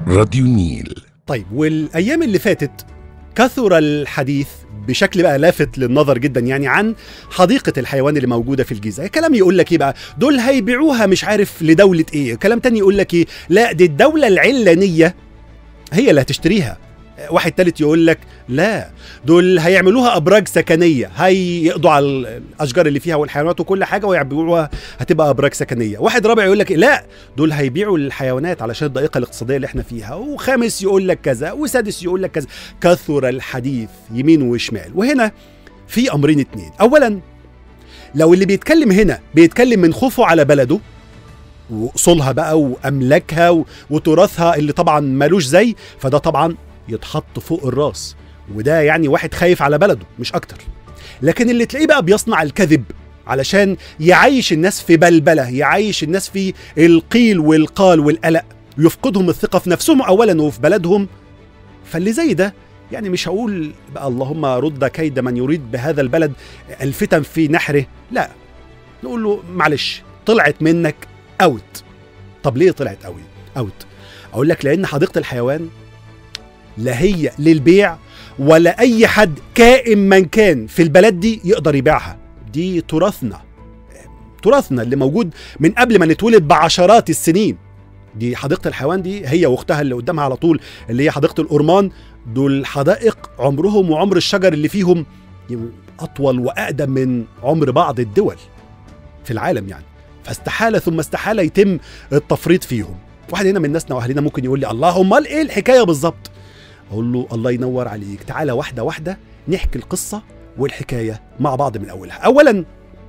راديو نيل طيب والايام اللي فاتت كثر الحديث بشكل بقى لافت للنظر جدا يعني عن حديقه الحيوان اللي موجوده في الجيزه كلام يقول لك ايه بقى دول هيبيعوها مش عارف لدوله ايه كلام تاني يقول لك ايه لا دي الدوله العلانيه هي اللي هتشتريها واحد تالت يقول لك لا دول هيعملوها ابراج سكنيه هيقضوا على الاشجار اللي فيها والحيوانات وكل حاجه ويعملوها هتبقى ابراج سكنيه واحد رابع يقول لك لا دول هيبيعوا الحيوانات علشان الضائقه الاقتصاديه اللي احنا فيها وخامس يقول لك كذا وسادس يقول لك كذا كثر الحديث يمين وشمال وهنا في امرين اتنين اولا لو اللي بيتكلم هنا بيتكلم من خوفه على بلده واصولها بقى واملاكها و- وتراثها اللي طبعا ملوش زي فده طبعا يتحط فوق الراس وده يعني واحد خايف على بلده مش اكتر لكن اللي تلاقيه بقى بيصنع الكذب علشان يعيش الناس في بلبله يعيش الناس في القيل والقال والقلق يفقدهم الثقه في نفسهم اولا وفي بلدهم فاللي زي ده يعني مش هقول بقى اللهم رد كيد من يريد بهذا البلد الفتن في نحره لا نقول له معلش طلعت منك اوت طب ليه طلعت اوي اوت اقول لك لان حديقه الحيوان لا هي للبيع ولا اي حد كائن من كان في البلد دي يقدر يبيعها دي تراثنا تراثنا اللي موجود من قبل ما نتولد بعشرات السنين دي حديقه الحيوان دي هي واختها اللي قدامها على طول اللي هي حديقه الأورمان دول حدائق عمرهم وعمر الشجر اللي فيهم اطول واقدم من عمر بعض الدول في العالم يعني فاستحاله ثم استحاله يتم التفريط فيهم واحد هنا من ناسنا واهالينا ممكن يقول لي الله امال ايه الحكايه بالظبط اقول له الله ينور عليك تعالى واحده واحده نحكي القصه والحكايه مع بعض من اولها اولا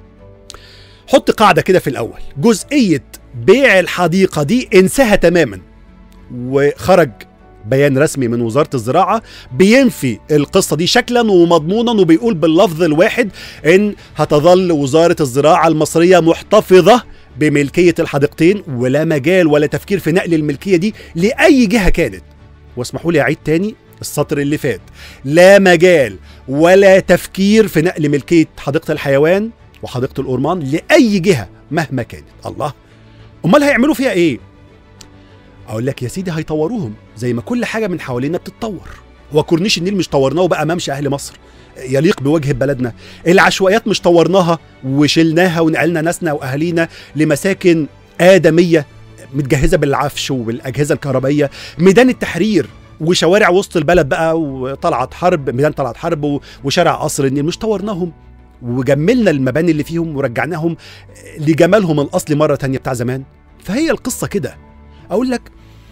حط قاعده كده في الاول جزئيه بيع الحديقه دي انساها تماما وخرج بيان رسمي من وزاره الزراعه بينفي القصه دي شكلا ومضمونا وبيقول باللفظ الواحد ان هتظل وزاره الزراعه المصريه محتفظه بملكيه الحديقتين ولا مجال ولا تفكير في نقل الملكيه دي لاي جهه كانت واسمحوا لي اعيد تاني السطر اللي فات لا مجال ولا تفكير في نقل ملكيه حديقه الحيوان وحديقه الأورمان لاي جهه مهما كانت الله امال هيعملوا فيها ايه اقول لك يا سيدي هيطوروهم زي ما كل حاجه من حوالينا بتتطور هو كورنيش النيل مش طورناه وبقى ممشى اهل مصر يليق بوجه بلدنا العشوائيات مش طورناها وشلناها ونقلنا ناسنا واهالينا لمساكن ادميه متجهزه بالعفش وبالاجهزه الكهربائيه ميدان التحرير وشوارع وسط البلد بقى وطلعت حرب ميدان طلعت حرب و- وشارع قصر النيل مش طورناهم وجملنا المباني اللي فيهم ورجعناهم لجمالهم الاصلي مره تانية بتاع زمان فهي القصه كده اقول لك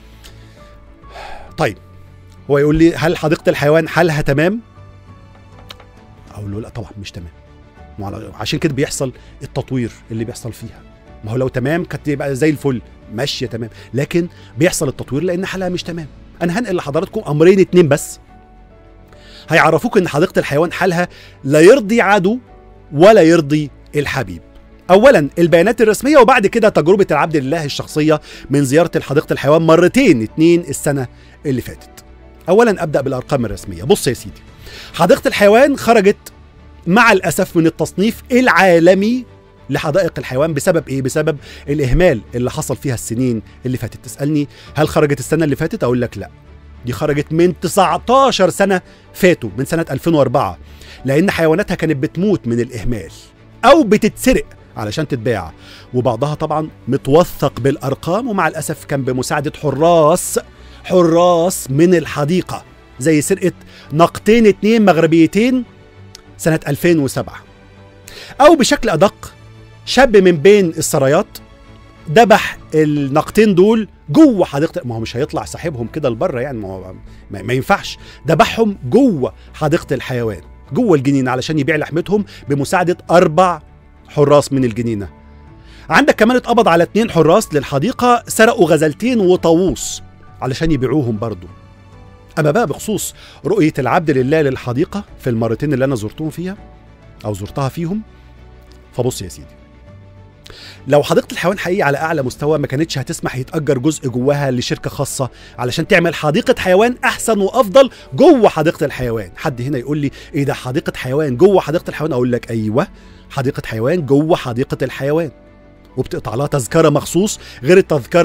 طيب هو يقول لي هل حديقه الحيوان حالها تمام اقول له لا طبعا مش تمام ما على- عشان كده بيحصل التطوير اللي بيحصل فيها ما هو لو تمام كانت يبقى زي الفل ماشيه تمام لكن بيحصل التطوير لان حالها مش تمام انا هنقل لحضراتكم امرين اتنين بس هيعرفوك ان حديقه الحيوان حالها لا يرضي عدو ولا يرضي الحبيب اولا البيانات الرسميه وبعد كده تجربه العبد لله الشخصيه من زياره حديقه الحيوان مرتين اتنين السنه اللي فاتت اولا ابدا بالارقام الرسميه بص يا سيدي حديقه الحيوان خرجت مع الاسف من التصنيف العالمي لحدائق الحيوان بسبب ايه بسبب الاهمال اللي حصل فيها السنين اللي فاتت تسالني هل خرجت السنه اللي فاتت اقول لك لا دي خرجت من 19 سنه فاتوا من سنه 2004 لان حيواناتها كانت بتموت من الاهمال او بتتسرق علشان تتباع وبعضها طبعا متوثق بالارقام ومع الاسف كان بمساعده حراس حراس من الحديقه زي سرقه نقطين اتنين مغربيتين سنه 2007 او بشكل ادق شاب من بين السرايات ذبح النقطين دول جوه حديقه ما هو مش هيطلع صاحبهم كده لبره يعني ما, هو ما, ما ينفعش ذبحهم جوه حديقه الحيوان جوه الجنينه علشان يبيع لحمتهم بمساعده اربع حراس من الجنينه عندك كمان اتقبض على اتنين حراس للحديقه سرقوا غزلتين وطاووس علشان يبيعوهم برضه اما بقى بخصوص رؤيه العبد لله للحديقه في المرتين اللي انا زرتهم فيها او زرتها فيهم فبص يا سيدي لو حديقه الحيوان حقيقي على اعلى مستوى ما كانتش هتسمح يتاجر جزء جواها لشركه خاصه علشان تعمل حديقه حيوان احسن وافضل جوه حديقه الحيوان حد هنا يقول لي ايه ده حديقه حيوان جوه حديقه الحيوان اقول لك ايوه حديقه حيوان جوه حديقه الحيوان وبتقطع لها تذكره مخصوص غير التذكره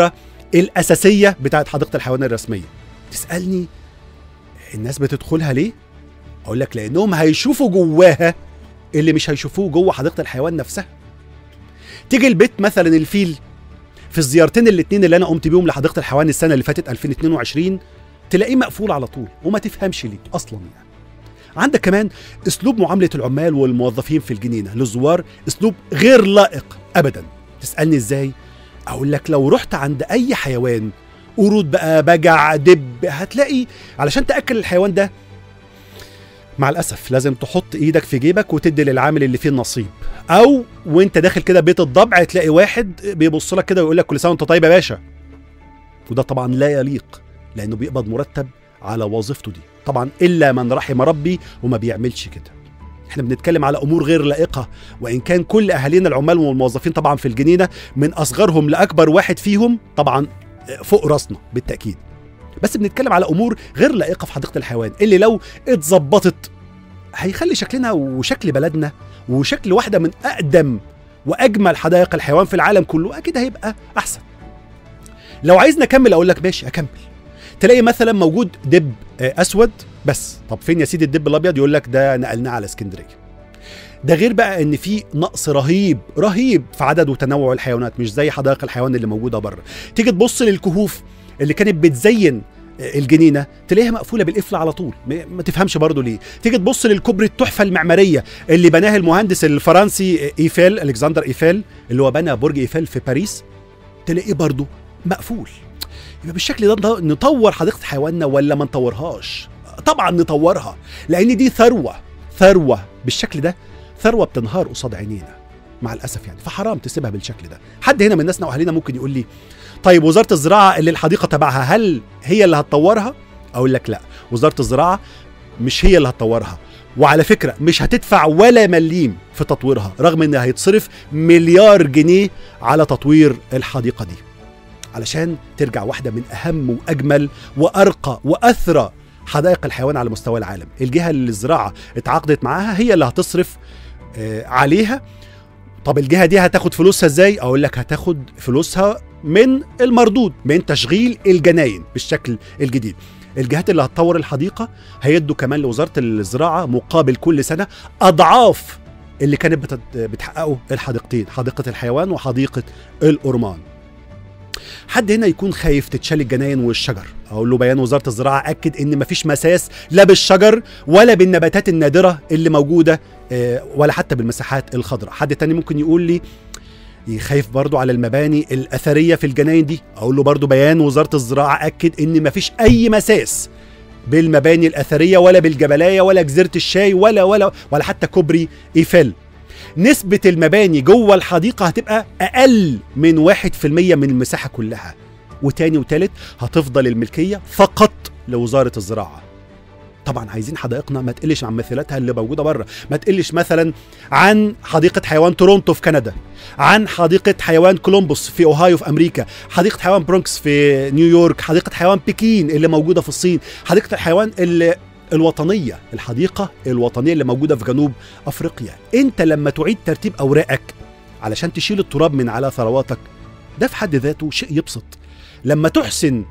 الاساسيه بتاعت حديقه الحيوان الرسميه تسالني الناس بتدخلها ليه اقول لك لانهم هيشوفوا جواها اللي مش هيشوفوه جوه حديقه الحيوان نفسها تيجي البيت مثلا الفيل في الزيارتين الاثنين اللي انا قمت بيهم لحديقه الحيوان السنه اللي فاتت 2022 تلاقيه مقفول على طول وما تفهمش ليه اصلا يعني عندك كمان اسلوب معامله العمال والموظفين في الجنينه للزوار اسلوب غير لائق ابدا تسالني ازاي اقول لك لو رحت عند اي حيوان قرود بقى بجع دب هتلاقي علشان تاكل الحيوان ده مع الاسف لازم تحط ايدك في جيبك وتدي للعامل اللي فيه النصيب او وانت داخل كده بيت الضبع تلاقي واحد بيبص لك كده ويقول لك كل سنه وانت طيب يا باشا وده طبعا لا يليق لانه بيقبض مرتب على وظيفته دي طبعا الا من رحم ربي وما بيعملش كده احنا بنتكلم على امور غير لائقه وان كان كل اهالينا العمال والموظفين طبعا في الجنينه من اصغرهم لاكبر واحد فيهم طبعا فوق راسنا بالتاكيد بس بنتكلم على امور غير لائقه في حديقه الحيوان اللي لو اتظبطت هيخلي شكلنا وشكل بلدنا وشكل واحده من اقدم واجمل حدائق الحيوان في العالم كله اكيد هيبقى احسن لو عايزني اكمل اقول لك ماشي اكمل تلاقي مثلا موجود دب اسود بس طب فين يا سيدي الدب الابيض يقول لك ده نقلناه على اسكندريه ده غير بقى ان في نقص رهيب رهيب في عدد وتنوع الحيوانات مش زي حدائق الحيوان اللي موجوده بره تيجي تبص للكهوف اللي كانت بتزين الجنينه تلاقيها مقفوله بالقفل على طول ما تفهمش برضه ليه تيجي تبص للكوبري التحفه المعماريه اللي بناه المهندس الفرنسي ايفيل الكسندر ايفيل اللي هو بنى برج ايفيل في باريس تلاقيه برضه مقفول يبقى بالشكل ده نطور حديقه حيواننا ولا ما نطورهاش طبعا نطورها لان دي ثروه ثروه بالشكل ده ثروه بتنهار قصاد عينينا مع الاسف يعني فحرام تسيبها بالشكل ده حد هنا من ناسنا واهالينا ممكن يقول لي طيب وزاره الزراعه اللي الحديقه تبعها هل هي اللي هتطورها اقول لك لا وزاره الزراعه مش هي اللي هتطورها وعلى فكره مش هتدفع ولا مليم في تطويرها رغم ان هيتصرف مليار جنيه على تطوير الحديقه دي علشان ترجع واحده من اهم واجمل وارقى واثرى حدائق الحيوان على مستوى العالم الجهه اللي الزراعه اتعاقدت معاها هي اللي هتصرف آه عليها طب الجهه دي هتاخد فلوسها ازاي اقول لك هتاخد فلوسها من المردود من تشغيل الجناين بالشكل الجديد الجهات اللي هتطور الحديقه هيدوا كمان لوزاره الزراعه مقابل كل سنه اضعاف اللي كانت بتحققه الحديقتين حديقه الحيوان وحديقه الأورمان حد هنا يكون خايف تتشال الجناين والشجر اقول له بيان وزاره الزراعه اكد ان مفيش مساس لا بالشجر ولا بالنباتات النادره اللي موجوده ولا حتى بالمساحات الخضراء حد تاني ممكن يقول لي خايف برضو على المباني الأثرية في الجناين دي أقول له برضو بيان وزارة الزراعة أكد إن مفيش أي مساس بالمباني الأثرية ولا بالجبلاية ولا جزيرة الشاي ولا ولا ولا حتى كوبري إيفل نسبة المباني جوه الحديقة هتبقى أقل من واحد في المية من المساحة كلها وتاني وتالت هتفضل الملكية فقط لوزارة الزراعة طبعا عايزين حدائقنا ما تقلش عن مثيلاتها اللي موجوده بره ما تقلش مثلا عن حديقه حيوان تورونتو في كندا عن حديقه حيوان كولومبوس في اوهايو في امريكا حديقه حيوان برونكس في نيويورك حديقه حيوان بكين اللي موجوده في الصين حديقه الحيوان اللي الوطنيه الحديقه الوطنيه اللي موجوده في جنوب افريقيا انت لما تعيد ترتيب اوراقك علشان تشيل التراب من على ثرواتك ده في حد ذاته شيء يبسط لما تحسن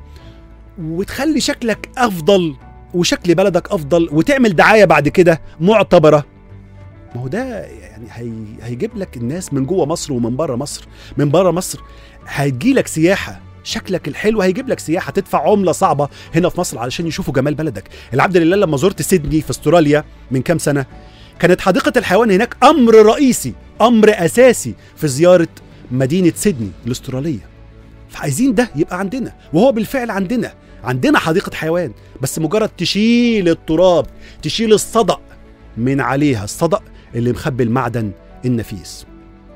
وتخلي شكلك افضل وشكل بلدك افضل وتعمل دعايه بعد كده معتبره ما هو ده يعني هي هيجيب لك الناس من جوه مصر ومن بره مصر من بره مصر هيجي لك سياحه شكلك الحلو هيجيب لك سياحه تدفع عمله صعبه هنا في مصر علشان يشوفوا جمال بلدك العبد لله لما زرت سيدني في استراليا من كام سنه كانت حديقه الحيوان هناك امر رئيسي امر اساسي في زياره مدينه سيدني الاستراليه فعايزين ده يبقى عندنا وهو بالفعل عندنا عندنا حديقة حيوان بس مجرد تشيل التراب تشيل الصدأ من عليها الصدأ اللي مخبي المعدن النفيس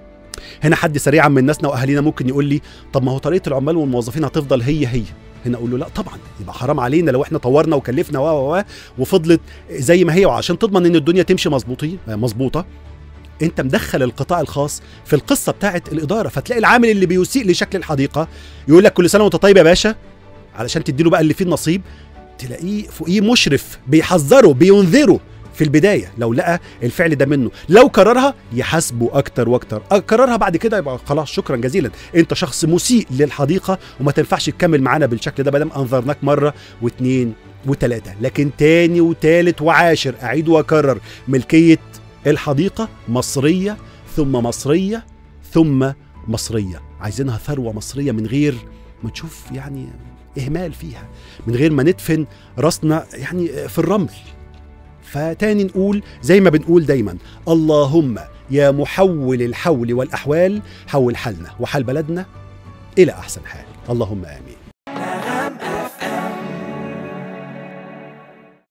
هنا حد سريعا من ناسنا واهالينا ممكن يقول لي طب ما هو طريقه العمال والموظفين هتفضل هي هي هنا اقول له لا طبعا يبقى حرام علينا لو احنا طورنا وكلفنا و و وفضلت زي ما هي وعشان تضمن ان الدنيا تمشي مظبوطه مظبوطه انت مدخل القطاع الخاص في القصه بتاعه الاداره فتلاقي العامل اللي بيسيء لشكل الحديقه يقول لك كل سنه وانت طيب يا باشا علشان تديله بقى اللي فيه النصيب تلاقيه فوقيه مشرف بيحذره بينذره في البدايه لو لقى الفعل ده منه لو كررها يحاسبه اكتر واكتر كررها بعد كده يبقى خلاص شكرا جزيلا انت شخص مسيء للحديقه وما تنفعش تكمل معانا بالشكل ده بدل انظرناك مره واثنين وثلاثه لكن تاني وتالت وعاشر اعيد واكرر ملكيه الحديقه مصريه ثم مصريه ثم مصريه عايزينها ثروه مصريه من غير ما نشوف يعني اهمال فيها من غير ما ندفن راسنا يعني في الرمل فتاني نقول زي ما بنقول دايما اللهم يا محول الحول والاحوال حول حالنا وحال بلدنا الى احسن حال اللهم امين